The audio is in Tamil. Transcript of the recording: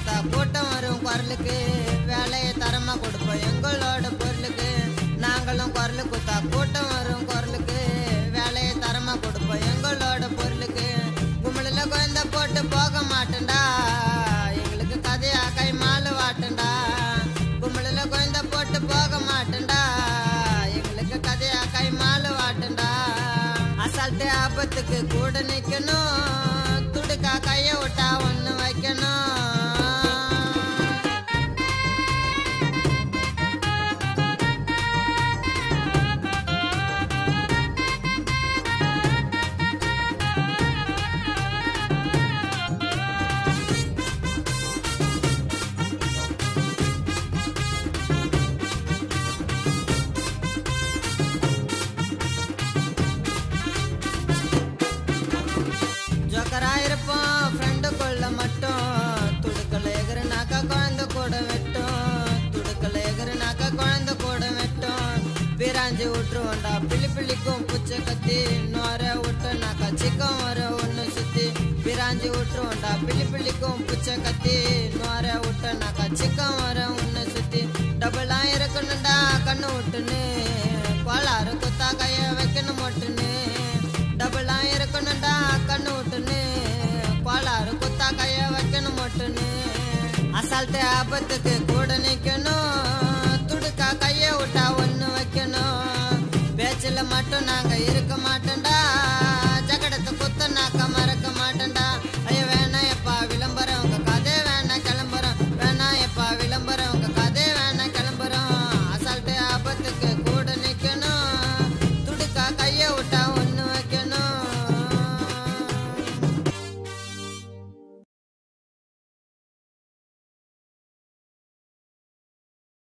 கொடுத்தா கூட்டம் வரும் குரலுக்கு வேலையை தரமா கொடுப்போம் எங்களோட பொருளுக்கு நாங்களும் குரல் கொடுத்தா கூட்டம் வரும் குரலுக்கு வேலையை தரமா கொடுப்போம் எங்களோட பொருளுக்கு கும்பலில் குழந்த போட்டு போக மாட்டேன்டா எங்களுக்கு கதையா கை மாலு வாட்டண்டா கும்பலில் குழந்த போட்டு போக மாட்டேன்டா எங்களுக்கு கதையா கை மாலு வாட்டண்டா அசால்ட்டு ஆபத்துக்கு கூட நிக்கணும் துடுக்கா கைய விட்டா ஒண்ணு வைக்கணும் ஜோக்கரா இருப்போம் ஃப்ரெண்டுக்குள்ள மட்டும் துடுக்கல எகுறுனாக்கா குழந்தை கூட வெட்டும் துடுக்கல எகுறுனாக்கா குழந்தை கூட வெட்டும் பிராஞ்சி விட்டுருவோண்டா பிள்ளி பிள்ளிக்கும் பூச்சை கத்தி நோர விட்டோனாக்கா சிக்கம் வர ஒன்று சுத்தி பிராஞ்சி விட்டுருவோண்டா பிள்ளி பிள்ளிக்கும் பூச்சை கத்தி நோர விட்டோனாக்கா சிக்கம் வர ஒன்று சுத்தி டபுளா இருக்கணும்டா கண்ணு விட்டுன்னு கோளாறு குத்தா கைய வைக்கணும் மொட்டுன்னு டபுளா இருக்கணும்டா கண்ணு விட்டுன்னு கோளாறு குத்தா கைய வைக்கணும் மொட்டுன்னு அசால்ட்டு ஆபத்துக்கு கூட நிக்கணும் துடுக்கா கைய விட்டா ஒண்ணு வைக்கணும் பேச்சில் மட்டும் நாங்க